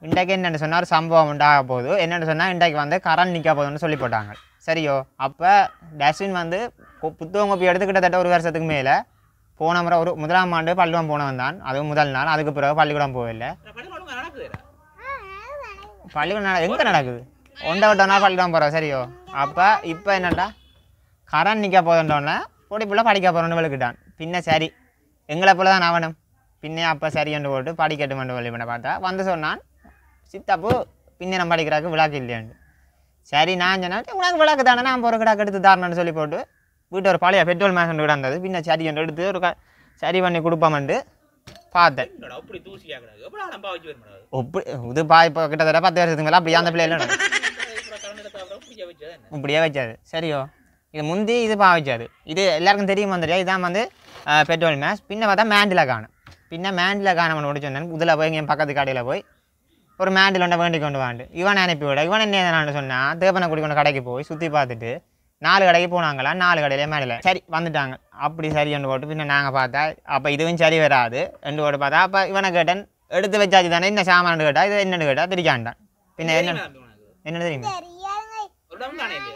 இன்றைக்கு என்னென்னு சொன்னால் ஒரு சம்பவம் உண்டாக போகுது என்னென்னு சொன்னால் இன்றைக்கு வந்து கரண்ட் நிற்க போகுதுன்னு சொல்லி போட்டாங்க சரியோ அப்போ டஸ்ட்பின் வந்து கு- புத்தகம் கோப்பி எடுத்து கிட்டத்தட்ட ஒரு வருஷத்துக்கு மேலே போன முறை ஒரு முதலாம் ஆண்டு பள்ளிக்கூடம் போனவன் தான் அதுவும் முதல் நாள் அதுக்கு பிறகு பள்ளிக்கூடம் போகல பள்ளிக்கூடம் நடக்குதுடா பள்ளிக்கூடம் எங்கே நடக்குது ஒன்றை விட்ட நாள் பள்ளிக்கூடம் போகிறோம் சரியோ அப்போ இப்போ என்னடா கரண்ட் நிற்க போதுன்றோன்னே பொடி புள்ள படிக்க போகிறோன்னு விழுக்கிட்டான் பின்ன சரி எங்களை போல தான் அவனும் பின்னே அப்போ சரின்னு போட்டு படிக்கட்டுமென்று வழி பண்ண பார்த்தா வந்து சொன்னான் சித்தப்பு பின்ன நம்ம படிக்கிறாக்கு விழாக்கு இல்லையாண்டு சரி நான் சொன்னேன் "சரி, உனக்கு விளக்கு தானே நான் ஒரு கிடாக்கு எடுத்து தரணும்னு சொல்லி போட்டு வீட்டு ஒரு பழைய பெட்ரோல் மேசன் கூட இருந்தது பின்ன சரி என்று எடுத்து ஒரு க- சரி பண்ணி கொடுப்போம்ட்டு பார்த்தேன் என்னடா அப்படி தூசியா கிடக்கு எப்படி நம்ப வச்சு வரணும் ஒப்படி இது பா இப்போ கிட்டத்தட்ட பத்து வருஷத்துக்கு மேலே அப்படியே அந்த பிள்ளைல கரண்ட் எடுத்தா பிடிக்க வச்சது என்ன இப்படியே வச்சாது சரியோ இது முந்தி இது பா வச்சாது இது எல்லாருக்கும் தெரியுமா தெரியாது இதான் வந்து பெட்ரோல் மேஸ் பின்ன பார்த்தா மேண்டில் காணும் பின்ன மேண்டில் காணவன் முடிச்சு வந்தேன் இதில் போய் என் பக்கத்து கடையில் போய் ஒரு மேண்டில் ஒன்றை வேண்டி கொண்டு வாண்டு இவன் அனுப்பி விட இவன் என்ன நான் சொன்னான் தேப்பனை குடி கொண்டு கடைக்கு போய் சுற்றி பார்த்துட்டு நாலு கடைக்கு போனாங்களா நாலு கடையிலே மேடில் சரி வந்துட்டாங்க அப்படி சரி என்று போட்டு பின்ன நாங்கள் பார்த்தா அப்போ இதுவும் சரி வராது ரெண்டு போட்டு பார்த்தா அப்போ இவனை கேட்டேன் எடுத்து வச்சாச்சு தானே என்ன சாமான் கேட்டா இது என்னன்னு கேட்டா திரிக்காண்டான் பின்ன என்ன தெரியுமா தம்பி உனக்கு? என்ன தெரியுமா ஒரு இடம் தானே இல்லையா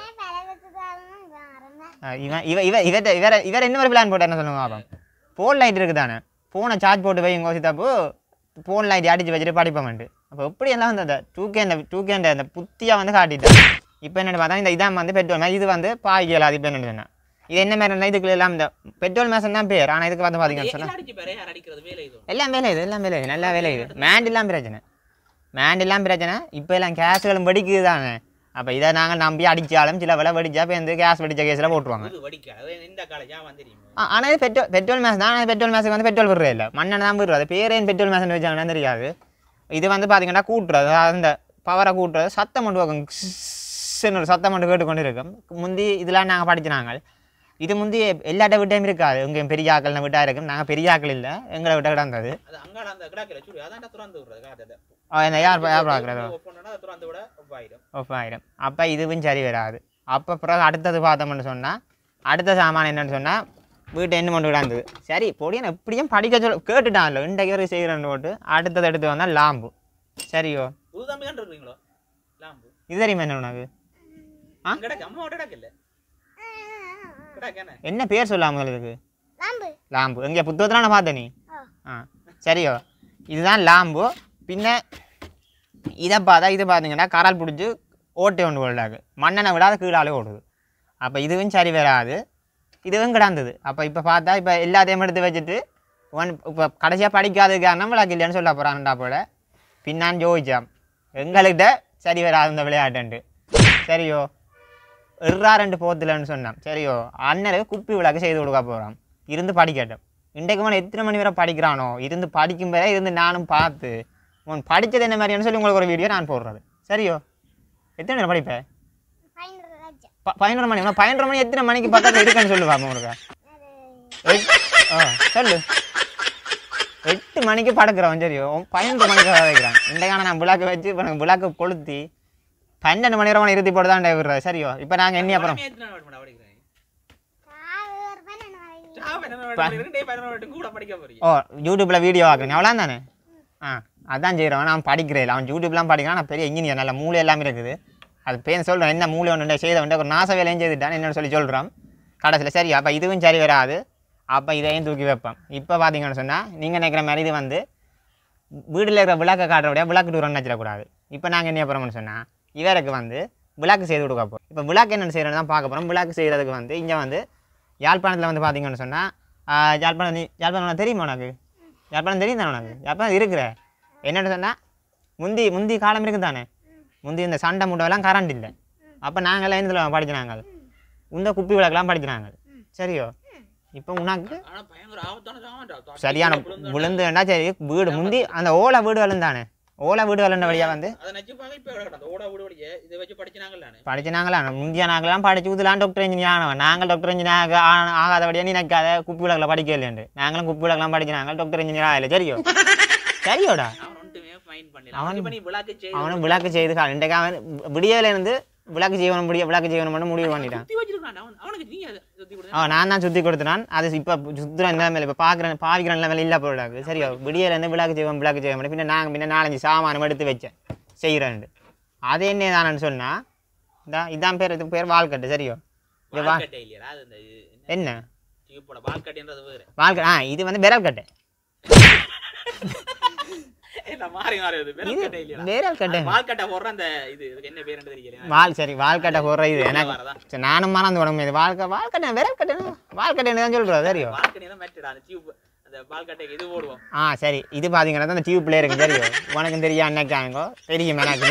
ஆ, இவன் இவ இவ இவர்கிட்ட இவர இவர் என்ன ஒரு பிளான் போட்டாருன்னு சொல்லுங்க பாப்போம் ஃபோன் லைட் இருக்குது தானே ஃபோனை சார்ஜ் போட்டு வைங்க யோசித்தப்போ ஃபோன் லைட் அடிச்சு வச்சுட்டு படிப்போம்ட்டு அப்போ எப்படி எல்லாம் வந்து அந்த டூ கே அந்த டூ கே அந்த புத்தியாக வந்து காட்டிட்டேன் இப்போ என்னென்னு பார்த்தா இந்த இதான் வந்து பெட்ரோல் மேஸ் இது வந்து பாய்க்கல அது இப்போ என்ன சொன்னேன் இது என்ன மாதிரி இதுக்குள்ள எல்லாம் இந்த பெட்ரோல் மேசன் தான் பேர் ஆனால் இதுக்கு வந்து பார்த்தீங்கன்னு சொன்னால் எல்லாம் அடிச்சு பாரு யார் அடிக்கிறது வேலை இது எல்லாம் வேலை இது எல்லாம் வேலை இது நல்லா வேலை இது மேண்ட் எல்லாம் பிரச்சனை மேண்ட் எல்லாம் பிரச்சனை இப்போ எல்லாம் கேஸுகளும் வெடிக்குது தானே அப்போ இதை நாங்கள் நம்பி அடித்தாலும் சில விலை வெடிச்சா இப்போ வந்து கேஸ் வெடிச்ச கேஸில் போட்டுருவாங்க இது வடிக்க அது இந்த காலேஜா வந்து தெரியுமா ஆ, ஆனா இது பெட்ரோல் பெட்ரோல் மேஸ் தான் ஆனால் பெட்ரோல் மேஸுக்கு வந்து பெட்ரோல் விடுறது இல்லை மண்ணெண்ணெய் தான் விடுறது பேரே பெட்ரோல் மேஸ்னு வச்சாங்கன்னா தெரியாது இது வந்து பார்த்தீங்கன்னா கூட்டுறது அதாவது இந்த பவரை கூட்டுறது சத்தம் மட்டும் வைக்கும் கிஸ்ன்னு ஒரு சத்தம் மட்டும் கேட்டுக்கொண்டு இருக்கும் முந்தி இதெல்லாம் நாங்கள் படிச்சினாங்க இது முந்தி எல்லாட்ட விட்டையும் இருக்காது உங்கள் பெரிய ஆக்கள்னு விட்டா இருக்கும் நாங்கள் பெரிய ஆக்கள் இல்லை எங்களை விட்ட கிடந்தது அது அங்கால அந்த கிடாக்கல சுடு அதான்டா துறந்து விடுறது காட்டல ஆ, என்ன யார் பா- யார் பார்க்குறதோ ஒப்பனா துறந்து விட ஒப்பாயிடும் ஆஃப் ஆயிடும் அப்போ இதுவும் சரி வராது அப்போ பிறகு அடுத்தது பார்த்தோம்னு சொன்னால் அடுத்த சாமான் என்னன்னு சொன்னால் வீட்டை என்ன கொண்டு விடாந்தது சரி பொடியன் எப்படியும் படிக்க சொல்ல கேட்டுட்டான்ல இன்றைக்கு ஒரு செய்கிறேன்னு போட்டு அடுத்தது எடுத்து வந்தால் லாம்பு சரியோ புது தம்பி தான் இருக்கீங்களோ லாம்பு இது தெரியுமா என்ன உனக்கு ஆ? கிடக்கு அம்மா கிடக்கு இல்ல கிடக்கு என்ன என்ன பேர் சொல்லாமல் இதுக்கு லாம்பு லாம்பு எங்கே புத்தகத்தில் நான் பார்த்தேன் நீ ஆ. ஆ சரியோ இதுதான் லாம்பு பின்ன இதை பார்த்தா இது பார்த்தீங்கன்னா கரால் பிடிச்சி ஓட்டை ஒன்று ஓடுறாங்க மண்ணெண்ணை விடாத கீழாலே ஓடுது அப்போ இதுவும் சரி வராது இதுவும் கிடந்தது அப்போ இப்போ பார்த்தா இப்போ எல்லாத்தையும் எடுத்து வச்சுட்டு ஒன் இப்போ கடைசியாக படிக்காதது காரணம் விளக்கு இல்லைன்னு சொல்ல போகிறான்டா போல பின்னான் ஜோதிச்சாம் எங்கள்கிட்ட சரி வராது இந்த விளையாட்டுன்ட்டு சரியோ எர்ரா ரெண்டு போத்துலன்னு சொன்னான் சரியோ அண்ணனுக்கு குப்பி விளக்கு செய்து கொடுக்க போகிறான் இருந்து படிக்கட்டும் இன்றைக்கு அவன் எத்தனை மணி வரை படிக்கிறானோ இருந்து படிக்கும் வரை இருந்து நானும் பார்த்து உன் படித்தது என்ன மாதிரின்னு சொல்லி உங்களுக்கு ஒரு வீடியோ நான் போடுறது சரியோ எத்தனை நேரம் படிப்பேன் பதினொரு லட்சம் ப- பதினொரு மணி உனக்கு பதினொரு மணி எத்தனை மணிக்கு பக்கத்தில் இருக்குன்னு சொல்லுவாங்க உங்களுக்கு அது எட்- ஆ சொல்லு எட்டு மணிக்கு படுக்கிறவன் சரியோ பதினொன்று மணிக்கு வைக்கிறான் இன்றைக்கான நான் விளக்கு வச்சு இப்போ எனக்கு விளக்கு கொளுத்தி பன்னெண்டு மணி வரை இருத்தி போட்டு தான் விடுறது சரியோ இப்போ நாங்கள் என்ன அப்புறம் பழமையா எத்தனை நாள் படிக்கிறேன் காவு ஒரு பன்னெண்டு மணிக்கு சாவ என்ன படிக்கிறேன் டே பதினொரு வரைக்கும் கூட படிக்க போறீங்க ஓ யூடியூப்பில் வீடியோ ஆக்குறீங்க அவ்வளோ தானே ஆ அதான் செய்கிறவன் நான் படிக்கிறேன் அவன் யூடியூப்லாம் படிக்கிறான் நான் பெரிய இன்ஜினியர் நல்ல மூளை எல்லாமே இருக்குது அது பேர் சொல்கிறேன் என்ன மூளை ஒன்று செய்த வந்து ஒரு நாச வேலையும் செய்துட்டான் என்னன்னு சொல்லி சொல்கிறான் கடைசியில் சரி அப்போ இதுவும் சரி வராது அப்போ இதையும் தூக்கி வைப்பேன் இப்போ பார்த்தீங்கன்னு சொன்னால் நீங்கள் நினைக்கிற மாதிரி இது வந்து வீட்டில் இருக்கிற விளக்கை காட்டுறபடியா விளக்கு டூரன் வச்சிடக்கூடாது இப்போ நாங்கள் என்ன போகிறோம்னு சொன்னால் இவருக்கு வந்து விளக்கு செய்து கொடுக்க போகிறோம் இப்போ விளக்கு என்ன செய்யறதுன்னு தான் பார்க்க போகிறோம் விளக்கு செய்கிறதுக்கு வந்து இங்கே வந்து யாழ்ப்பாணத்தில் வந்து பார்த்தீங்கன்னு சொன்னால் யாழ்ப்பாணம் நீ- யாழ்ப்பாணம் உனக்கு தெரியுமா உனக்கு யாழ்ப்பாணம் தெரியும் தானே உனக்கு யாழ்ப்பாணம் இருக்கிற என்னென்னு சொன்னால் முந்தி முந்தி காலம் இருக்குது தானே முந்தி இந்த சண்டை முட்டைலாம் கரண்ட் இல்லை அப்போ நாங்கள்லாம் இதில் படிக்கிறாங்க இந்த குப்பி விளக்கெல்லாம் படிக்கிறாங்க சரியோ இப்போ உனக்கு ஆனா பயங்கர ஆபத்தான சாமான்டா சரியான விழுந்துன்னா சரி வீடு முந்தி அந்த ஓலை வீடு விழுந்தானே ஓலை வீடு விழுந்த வழியாக வந்து அதை நச்சு பார்க்க இப்போ கிடக்கு ஓட விட வழியே இதை வச்சு படிச்சினாங்கல்ல படிச்சு நாங்களா முந்திய நாங்களாம் படிச்சு ஊதலாம் டாக்டர் இன்ஜினியர் ஆனவன் நாங்கள் டாக்டர் இன்ஜினியர் ஆகாதபடியா நீ நினைக்காத குப்பி விளக்கில் படிக்க இல்லைண்டு நாங்களும் குப்பி விளக்கெல்லாம் படிக்கிறாங்க டாக்டர் இன்ஜினியர் ஆகல சரியோ சரியோடா அவன் ஒன்றுமே ஃபைன் பண்ணல அவன் பண்ணி விளாக்கு செய்து அவனும் விளக்கு செய்து கா- இன்றைக்கு அவன் விடியல இருந்து விளக்கு ஜீவனம் முடிய விளக்கு ஜீவனம் பண்ண முடிவு பண்ணிட்டான் சுத்தி வச்சிருக்கான் அவன் அவனுக்கு நீங்க அதை சுத்தி கொடுத்தா ஆ நான் தான் சுற்றி கொடுத்தனான் அது இப்போ சுற்றுற நிலைமையில் இப்போ பார்க்குறேன் பாவிக்கிற நிலைமையில் இல்லை போடாது சரியா விடியலேருந்து விளக்கு ஜீவம் விளக்கு ஜீவம் பண்ணி பின்ன நாங்கள் பின்ன நாலஞ்சு சாமானம் எடுத்து வச்சேன் செய்கிறேன் அது என்ன தானு சொன்னால் இந்த இதான் பேர் இது பேர் வாழ்க்கட்டு சரியோ இது வா வாழ்க்கட்டை இல்லையா அது இந்த இது என்ன என்ன டியூப்போட வாழ்க்கட்டைன்றது வேறு வாழ்க்கை ஆ இது வந்து விரல் கட்டை என்ன மாறி மாறி வருது விரல்கட்டை இல்லையா விரல் கட்டை வாழ்க்கட்டை போடுற அந்த இது இதுக்கு என்ன பேருன்னு தெரியல வால் சரி வாழ்க்கட்டை போடுற இது எனக்கு வரதா சரி நானும் மறந்து உடம்பு இது வாழ்க்கை வாழ்க்கட்டை விரல் கட்டை வாழ்க்கட்டைன்னு தான் சொல்கிறோம் சரியோ வாழ்க்கை தான் மெட்டடா அந்த டியூப் அந்த வாழ்க்கட்டைக்கு இது போடுவோம் ஆ சரி இது பார்த்தீங்கன்னா அந்த டியூப்ல இருக்கு சரிയോ உனக்கும் தெரியும் அன்னைக்காங்கோ தெரியும் எனக்கு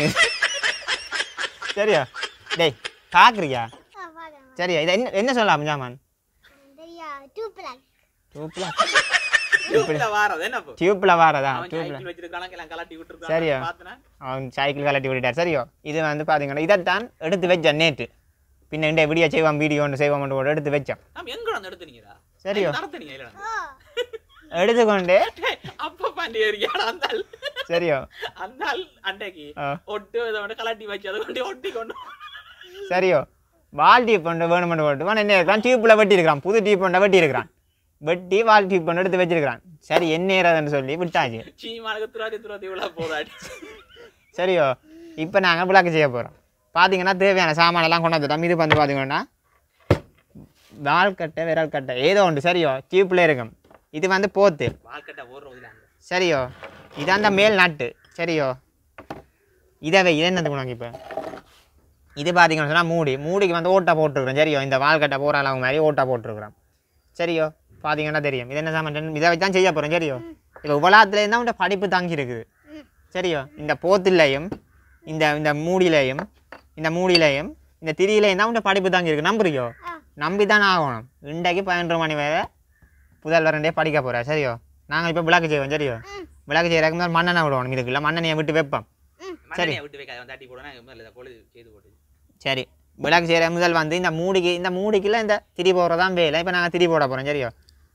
சரியா டேய் காக்குறியா ஆ, பார்க்கறேன். சரியா இதை என்ன என்ன சொல்லலாம் ஜாமான் தெரியா டூ பிளாக் டியூப்ல டியூப்ல வாரது என்ன இப்போ டியூப்ல வாரதா அவன் டியூப்ல சைக்கிள் வச்சிருக்கான எல்லாம் கலட்டி சரியா? விட்டுருக்கான் பார்த்தனா அவன் சைக்கிள் கலட்டி விட்டுட்டார் சரியோ இது வந்து பார்த்தீங்கன்னா இதைத்தான் எடுத்து வச்சேன் நேற்று பின்ன இந்த வீடியோ செய்வான் வீடியோ ஒன்று செய்வான் ஒன்று எடுத்து வச்சோம் நம்ம எங்க வந்து எடுத்துனீங்கடா சரியோ நடத்துனீங்க இல்ல ஓ எடுத்துக்கொண்டு அப்ப பாண்டி ஏரியாடா அந்த ஆள் சரியோ அந்த ஆள் அன்னைக்கு ஆ. ஒட்டு இதை வந்து கலட்டி வச்சு அதை கொண்டு ஒட்டி கொண்டு சரியோ வால் டியூப் ஒன்று வேணுமென்று போட்டு வேணும் என்ன இருக்கிறான் டியூப்பில் வெட்டி இருக்கிறான் புது டியூப் ஒன்றை வெட்டி இருக்கிறான் வெட்டி வால் டியூப் ஒன்று எடுத்து வச்சிருக்கிறான் சரி என்ன ஏறாதுன்னு சொல்லி விட்டாச்சு சீமானுக்கு துராதி துராதி இவ்வளோ போதாடி சரியோ இப்போ நாங்கள் விளக்கு செய்ய போகிறோம் பார்த்தீங்கன்னா தேவையான சாமானெல்லாம் கொண்டு வந்துட்டோம் இது வந்து பார்த்தீங்கன்னா வால் கட்டை விரல் கட்டை ஏதோ ஒன்று சரியோ டியூப்பில் இருக்கும் இது வந்து போத்து வாழ்க்கட்டை ஓடுறோம் இல்லை சரியோ இது அந்த மேல் நட்டு சரியோ இதவே இது என்னது உனக்கு இப்போ இது பார்த்தீங்கன்னு சொன்னால் மூடி மூடிக்கு வந்து ஓட்டை போட்டுருக்குறோம் சரியோ இந்த வால்கட்டை போகிற அளவு மாதிரி ஓட்டை போட்டுருக்குறோம் சரியோ பார்த்தீங்கன்னா தெரியும் இது என்ன சாமான் இதை வச்சு தான் செய்ய போகிறோம் சரியோ இப்போ உலகத்துலேருந்து தான் உண்ட படிப்பு தாங்கி இருக்குது சரியோ இந்த போத்துலையும் இந்த இந்த மூடியிலையும் இந்த மூடியிலையும் இந்த திரியிலையும் தான் உண்ட படிப்பு தாங்கி இருக்கு நம்புறியோ ஆ. நம்பி தானே ஆகணும் இன்றைக்கு பதினொன்று மணி வரை புதல்வரண்டே படிக்க போகிறா சரியோ நாங்கள் இப்போ விளக்கு செய்வோம் சரியோ ம். விளக்கு செய்யறதுக்கு முதல்ல மண்ணெண்ணெய் விடுவோம் இதுக்குள்ள மண்ணெண்ணையை விட்டு வைப்போம் மண்ணெண்ணையை விட்டு வைக்காத வந்து தட்டி போடுனா முதல்ல இதை கொழு செய்து போட்டு சரி விளக்கு செய்கிற முதல் வந்து இந்த மூடிக்கு இந்த மூடிக்குள்ள இந்த திரி போடுறதான் வேலை இப்போ நாங்கள் திரி போட போகிறோம் சரியோ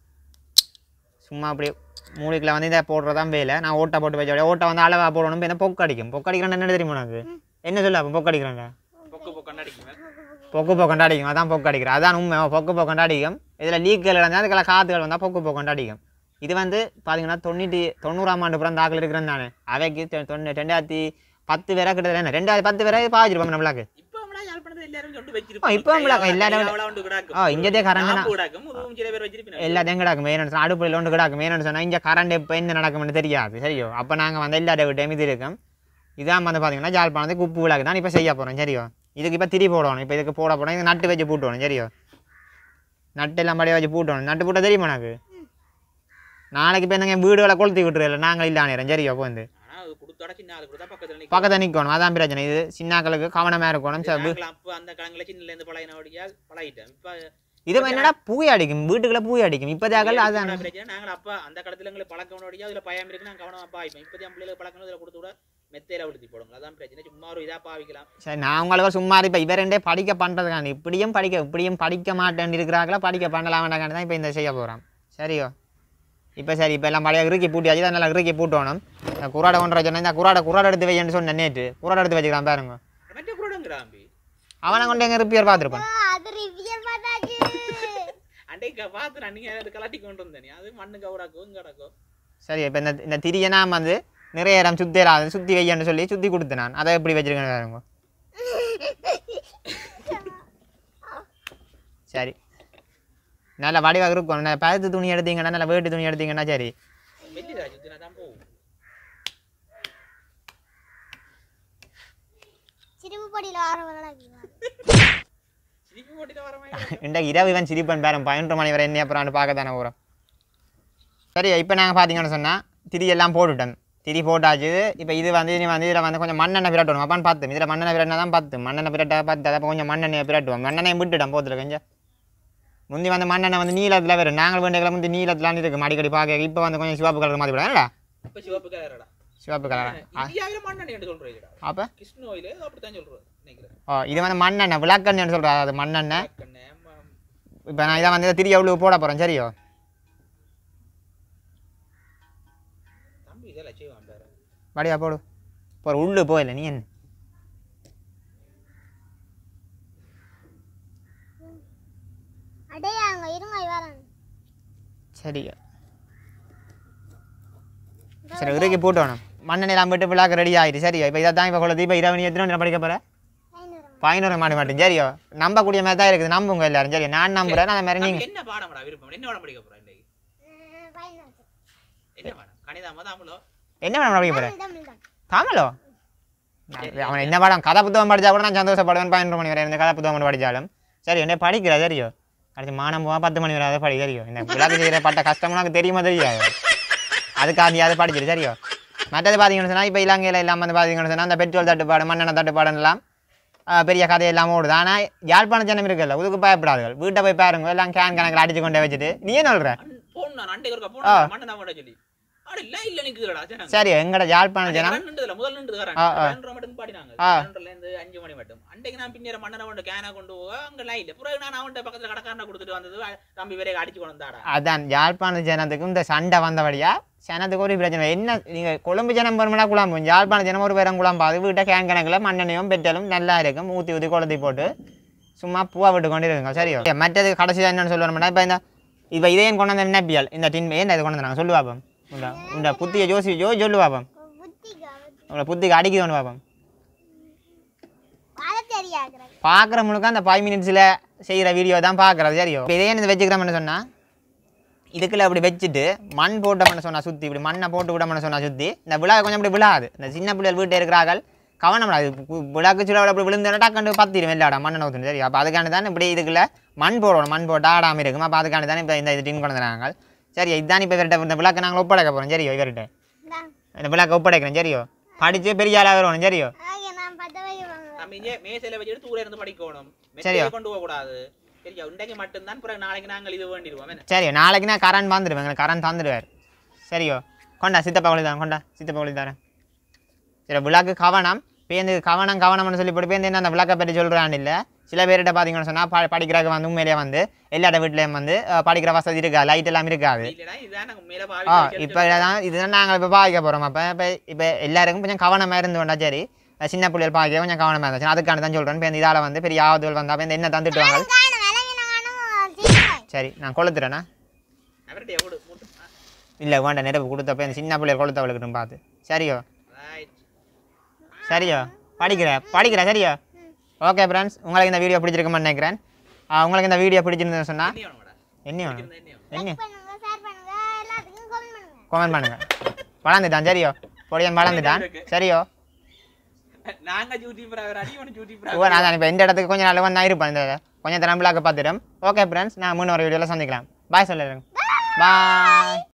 சும்மா அப்படி மூடிக்குள்ள வந்து இதை போடுறதான் வேலை நான் ஓட்டை போட்டு வச்ச ஓட்டை வந்து அளவாக போடணும் இப்போ என்ன பொக்கு அடிக்கும் பொக்கு அடிக்கிறேன் என்ன தெரியுமா உனக்கு என்ன சொல்ல அப்போ பொக்கு அடிக்கிறேன்டா பொக்கு பொக்கு அடிக்குமே பொக்கு பொக்கண்டு அடிக்கும் அதான் பொக்கு அடிக்கிறேன் அதான் உண்மை பொக்கு பொக்கண்டு அடிக்கும் இதில் லீக்குகள் இருந்தால் அதுக்கெல்லாம் காற்றுகள் வந்தால் பொக்கு பொக்கண்டு அடிக்கும் இது வந்து பார்த்தீங்கன்னா தொண்ணூற்றி தொண்ணூறாம் ஆண்டு புறம் தாக்கல் இருக்கிறேன் நான் அவைக்கு தொ- தொண்ணூ ரெண்டாயிரத்தி பத்து பேரா கிட்டத்தட்ட என்ன ரெண்டாயிரத்தி பத்து பேரா பாவிச்சிருப்போம் நம்மளுக்கு இப்போ நம்மளா யாழ்ப்பாணத்தில் எல்லாரும் கொண்டு ஆ, வச்சிருப்போம் இப்போ நம்மளா எல்லாரும் அவ்வளோ உண்டு கிடாக்கும் ஆ, இங்கதே கரண்ட் நாப்பு கிடாக்கும் இதுவும் சில பேர் வச்சிருப்பீங்க எல்லாத்தையும் கிடக்கும் மெயின் சொன்னால் அடுப்பில் ஒன்று கிடக்கும் மெயின் சொன்னால் இங்கே கரண்ட் எப்போ என்ன நடக்கும்னு தெரியாது சரியோ அப்போ நாங்கள் வந்து எல்லா டைம் இது இருக்கும் இதான் வந்து பார்த்தீங்கன்னா ஜாழ்ப்பாணத்துக்கு உப்பு விளக்கு தான் இப்போ செய்ய போகிறோம் சரியோ இதுக்கு இப்போ திரி போடணும் இப்போ இதுக்கு போட போகிறோம் இது நட்டு வச்சு பூட்டணும் சரியோ நட்டு எல்லாம் படியாக வச்சு பூட்டணும் நட்டு பூட்ட தெரியுமா எனக்கு நாளைக்கு இப்போ என்னங்க வீடுகளை கொளுத்தி விட்டுருல நாங்கள் இல்லானேறோம் சரியோ இப்போ வந்து ஆனா அது கொடுத்தோட சின்ன ஆளு கொடுத்தா பக்கத்துல நிக்கும். பக்கத்தில் நிற்கணும் அதான் பிரச்சனை இது சின்னாக்களுக்கு கவனமாக இருக்கணும் சரி நாங்களாம் அப்ப அந்த காலங்கள சின்னல இருந்து பழகின ஓடியால் பழகிட்டேன் இப்ப இது என்னடா பூய் அடிக்கும் வீட்டுக்குள்ளே பூய் அடிக்கும் இப்போதாக்கள் அதான் என்ன பிரச்சனை நாங்கள் அப்ப அந்த காலத்துல எங்களுக்கு பழக்கம் ஓடியா அதுல பயம் இருக்கு நான் கவனமா பாவிப்பேன் இப்ப என் பிள்ளைகளுக்கு பழக்கம் இதுல கொடுத்து கூட மெத்தையில உடுத்தி போடுங்க அதான் பிரச்சனை சும்மா ஒரு இதா பாவிக்கலாம் சரி நான் உங்களுக்கு சும்மா இப்போ இவ ரெண்டே படிக்க பண்ணுறதுக்காண்டி இப்படியும் படிக்க இப்படியும் படிக்க மாட்டேன் இருக்கிறாங்களா படிக்க பண்ணலாம் வேண்டாம் தான் இப்போ இந்த செய்ய போகிறோம் சரியோ இப்போ சரி இப்போ எல்லாம் பழைய இறுக்கி பூட்டியாச்சு தான் நல்லா இறுக்கி பூட்டணும் இந்த குராடை கொண்டு சொன்னேன் இந்த குராடை குராடை எடுத்து வையன்னு சொன்னேன் நேற்று குராடை எடுத்து வச்சுக்கலாம் பாருங்க மற்ற குருடங்கிறாம்பி அவனை கொண்டு எங்கள் ரிப்பேர் பார்த்துருப்பேன் ஓ அது ரிவ்யூ பார்த்தாச்சு அன்றைக்கு பார்த்து நான் நீங்க அது கலாட்டி கொண்டு வந்தேன் அது மண்ணு கவுடாக்கும் இங்கடாக்கும் சரி இப்போ இந்த இந்த திரியை நான் வந்து நிறைய இடம் சுற்றிடாது சுற்றி வையன்னு சொல்லி சுற்றி கொடுத்தேன் நான் அதை எப்படி வச்சிருக்கேன்னு பாருங்க சரி நல்ல வடிவாக இருக்கும் நல்ல பருத்து துணி எடுத்தீங்கன்னா நல்ல வேட்டு துணி எடுத்தீங்கன்னா சரி வெள்ளிடா சுத்தினா தான் போகும் சிரிப்பு பொடியில் ஆறு நடக்குது சிரிப்பு போட்டுட்டு வர மாதிரி இன்றைக்கு இரவு இவன் சிரிப்பன் பேரன் பதினொன்று மணி வரை என்ன அப்புறம் பார்க்க தானே போகிறோம் சரி இப்போ நாங்கள் பார்த்தீங்கன்னு சொன்னால் திரி எல்லாம் போட்டுட்டோம் திரி போட்டாச்சு இப்போ இது வந்து இனி வந்து இதில் வந்து கொஞ்சம் மண்ணெண்ணெய் பிரட்டணும் அப்பான்னு பார்த்து இதில் மண்ணெண்ணெய் பிரட்டினா தான் பத்து மண்ணெண்ணெய் பிரட்டா பத்து அதை கொஞ்சம் மண்ணெண்ணெய் பிரட்டுவோம் மண்ணெண்ணெய் விட்டுட்டோம் போத்துல கொஞ்சம் முந்தி வந்து மண்ணெண்ணெய் வந்து நீளத்தில் வரும் நாங்கள் வேண்டிய முந்தி நீளத்தில் இருக்கு அடிக்கடி பார்க்க இப்போ வந்து கொஞ்சம் சிவப்பு கலர் மாதிரி விடா இப்ப சிவப்பு கலரடா சிவப்பு கலரா இந்தியாவில மண்ணெண்ணெய் என்று சொல்றீங்கடா அப்போ கிருஷ்ண கோயில் அப்படித்தான் சொல்றோம் நினைக்கிறேன் ஓ இது வந்து மண்ணெண்ணெய் விளக்கெண்ணெய்னு சொல்கிறா அது மண்ணெண்ணெய் கண்ணே இப்போ நான் இதை வந்து திரி எவ்வளோ போட போகிறேன் சரியோ தம்பி இதெல்லாம் செய்வான் பாரு வடிவா போடு போகிற உள்ளு போயில நீ என்ன சரி சரி இறுக்கி போட்டோணும் மண்ணெண்ணெல்லாம் விட்டு விழாக்க ரெடி ஆகிட்டு சரியா இப்போ இதை தான் இப்போ கொள்ள இப்போ இரவு நீ எத்தனை மணி படிக்க போகிறேன் ஐநூறு பதினோரு மாடி மாட்டேன் சரியா நம்பக்கூடிய மாதிரி தான் இருக்குது நம்புங்க எல்லாரும் சரி நான் நம்புறேன் அந்த மாதிரி தம்பி, நீங்கள் என்ன பாடம்டா விருப்பம் என்ன பாடம் படிக்க போறேன் இன்னைக்கு ம், பதினொன்று என்ன பாடம் கணிதமா தாமலோ என்ன மேடம் படிக்க போகிறேன் தமிழ் தான் தமிழோ நான் அவன் என்ன படம் கதை புத்தகம் படித்தா கூட நான் சந்தோஷப்படுவேன் பதினொரு மணி வரை இந்த கதை புத்தகம் மட்டும் படித்தாலும் சரி என்ன படிக்கிற சரியோ அடுத்து மானம் போவா பத்து மணி வரை அதை படி சரியோ இந்த விளக்கு செய்கிற பட்ட கஷ்டம் உனக்கு தெரியுமா தெரியாது அதுக்காக நீ அதை படிச்சிரு சரியோ மற்றது பார்த்தீங்கன்னு சொன்னால் இப்போ இலங்கையில் எல்லாம் வந்து பார்த்தீங்கன்னு சொன்னால் அந்த பெட்ரோல் தட்டுப்பாடு மண்ணெண்ணெய் தட்டுப்பாடு எல்லாம் ஆஹ், பெரிய கதையெல்லாம் ஓடுது ஆனால் யாழ்ப்பாண ஜனம் இருக்குல்ல இதுக்கு பயப்படாதுகள் வீட்டை போய் பாருங்க எல்லாம் கேன் கணக்கில் அடிச்சு கொண்டே வச்சுட்டு நீ என்ன சொல்கிற போன் நான் அண்டை ஒருக்கா போன் மண்ணை நான் சொல்லி அட இல்ல இல்ல நிக்குதுடா ஜனங்க சரி எங்கட யாழ்ப்பாண ஜனம் கரண்ட் நின்றதுல முதல்ல நின்றது கரண்ட் ஆ, ஆ. ரெண்டரை மட்டும் பாடினாங்க ஆ. ரெண்டரைல இருந்து அஞ்சு மணி மட்டும் அன்றைக்கு நான் பின்னேற மண்ணனை கொண்டு கேனா கொண்டு போக அங்க லைன்ல பிறகு நான் அவன்கிட்ட பக்கத்துல கடைக்காரனை கொடுத்துட்டு வந்தது அ- தம்பி வேற அடிச்சு கொண்டு வந்தாடா அதான் யாழ்ப்பாண ஜனத்துக்கும் இந்த சண்டை வந்தபடியா ஜனத்துக்கு ஒரு பிரச்சனை என்ன நீங்க கொழும்பு ஜனம் பெருமனா குழம்பும் யாழ்ப்பாண ஜனம் ஒரு பேரும் குழம்பாது வீட்டை கேன் கணக்கில் மண்ணெண்ணையும் பெற்றலும் நல்லா இருக்கும் ஊற்றி ஊற்றி கொளுத்தி போட்டு சும்மா பூவா விட்டு கொண்டு இருக்குங்க சரியோ மற்றது கடைசி என்னன்னு சொல்லுவோம்னா இப்போ இந்த இப்போ இதே கொண்டு வந்த நினைப்பியல் இந்த டின் ஏன் இது கொண்டு வந்தாங்க சொல்லு பாப்போம் இந்த இந்த புத்தியை ஜோசி ஜோ சொல்லு பாப்போம் புத்திகா உங்களை புத்திக்கு அடிக்குதோன்னு பாப்போம் வாழ தெரியாதுறாங்க பார்க்குற முழுக்க அந்த ஃபைவ் மினிட்ஸில் செய்கிற வீடியோ தான் பார்க்குறது சரியோ இப்போ இதே இது வச்சுக்கிறோம்னு சொன்னால் இதுக்குள்ள அப்படி வச்சுட்டு மண் போட்டோம்னு சொன்னா சுற்றி இப்படி மண்ணை போட்டு விடணும்னு சொன்னா சுற்றி இந்த விழா கொஞ்சம் இப்படி விழாது இந்த சின்ன பிள்ளைகள் வீட்டில் இருக்கிறார்கள் கவனம் அது கு- விழாக்கு சில அப்படி விழுந்தா டக்குண்டு பத்திடும் வெள்ளாடா மண்ணை நோத்துணும் சரி அப்போ அதுக்காண்டி தான் இப்படி இதுக்குள்ள மண் போடணும் மண் போட்டு ஆடாமல் இருக்கும் அப்போ அதுக்காண்டி தான் இப்போ இந்த இது டின் கொண்டு வந்தாங்க சரி இதுதான் இப்போ இவர்கிட்ட இந்த விழாக்கு நாங்கள் ஒப்படைக்க போகிறோம் சரியோ இவர்கிட்ட இந்தாங்க. இந்த விழாக்கு ஒப்படைக்கிறோம் சரியோ படித்து பெரிய ஆளாக வருவோம் சரியோ ஆகிய நான் பத்த வைக்க வாங்க தம்பி இங்கே மேசையில வச்சுட்டு தூர இருந்து படிக்கணும் சரியா? மெத்தையை கொண்டு போக கூடாது சரியா இன்றைக்கு மட்டும்தான் பிறகு நாளைக்கு நாங்கள் இது வேண்டிடுவோம் என்ன சரியோ நாளைக்கு நான் கரண்ட் வந்துடுவேன் எங்களுக்கு கரண்ட் தந்துடுவார் சரியோ கொண்டா சித்தப்பா கொழி தரேன் கொண்டா சித்தப்பா கொழி தரேன் சரி விழாக்கு கவனம் பேருந்து கவனம் கவனம்னு சொல்லி போட்டு பேருந்து என்ன அந்த விளக்கை பற்றி சொல்கிறான்னு இல்லை சில பேர்கிட்ட பார்த்தீங்கன்னு சொன்னால் ப படிக்கிறதுக்கு வந்து உண்மையிலேயே வந்து எல்லாட வீட்லேயும் வந்து அஹ், படிக்கிற வசதி இருக்கா லைட் எல்லாம் இருக்காது இல்லடா இதுதான் நாங்கள் மேல ஆ பாவி இப்போ தான் இதுதான் நாங்கள் இப்போ பாதிக்க போகிறோம் அப்போ இப்போ இப்போ எல்லாருக்கும் கொஞ்சம் கவனமாக இருந்து வேண்டா சரி அஹ், சின்ன பிள்ளைகள் பாதிக்க கொஞ்சம் கவனமாக இருந்துச்சு அதுக்கான தான் சொல்கிறேன் இப்போ இதால் வந்து பெரிய ஆபத்துகள் வந்தால் இப்போ இந்த என்ன தந்துட்டு வாங்க காணும் விலங்கின காணும் சீக்கிரம் சரி நான் கொளுத்துறேண்ணா அவர்கிட்ட எவ்வளோ மூட்டு இல்லை வேண்டாம் நெருப்பு கொடுத்தப்ப இந்த சின்ன பிள்ளைகள் கொளுத்தவளுக்கு பார்த்து சரியோ ரைட் சரியோ படிக்கிற படிக்கிற சரியோ ஓகே ஃப்ரெண்ட்ஸ் உங்களுக்கு இந்த வீடியோ பிடிச்சிருக்குமென்னு நினைக்கிறேன் ஆ, உங்களுக்கு இந்த வீடியோ பிடிச்சிருந்ததுன்னு சொன்னால் என்ன வேணும்டா என்ன வேணும் என்ன வேணும் என்ன பண்ணுங்க ஷேர் பண்ணுங்க எல்லாத்துக்கும் கமெண்ட் பண்ணுங்க கமெண்ட் பண்ணுங்க வளர்ந்துட்டான் சரியோ பொடியன் வளர்ந்துட்டான் சரியோ நாங்க யூடியூபர் அவர் அடிவன யூடியூபர் ஓ நான் இப்போ இந்த இடத்துக்கு கொஞ்சம் நாள் வந்து இருப்பேன் இந்த கொஞ்சம் திறம்பலாக்க பார்த்துட்டோம் ஓகே ஃப்ரெண்ட்ஸ் நான் மூணு ஒரு வீடியோவில் சந்திக்கலாம் பாய் சொல்லிடுறேன் பாய்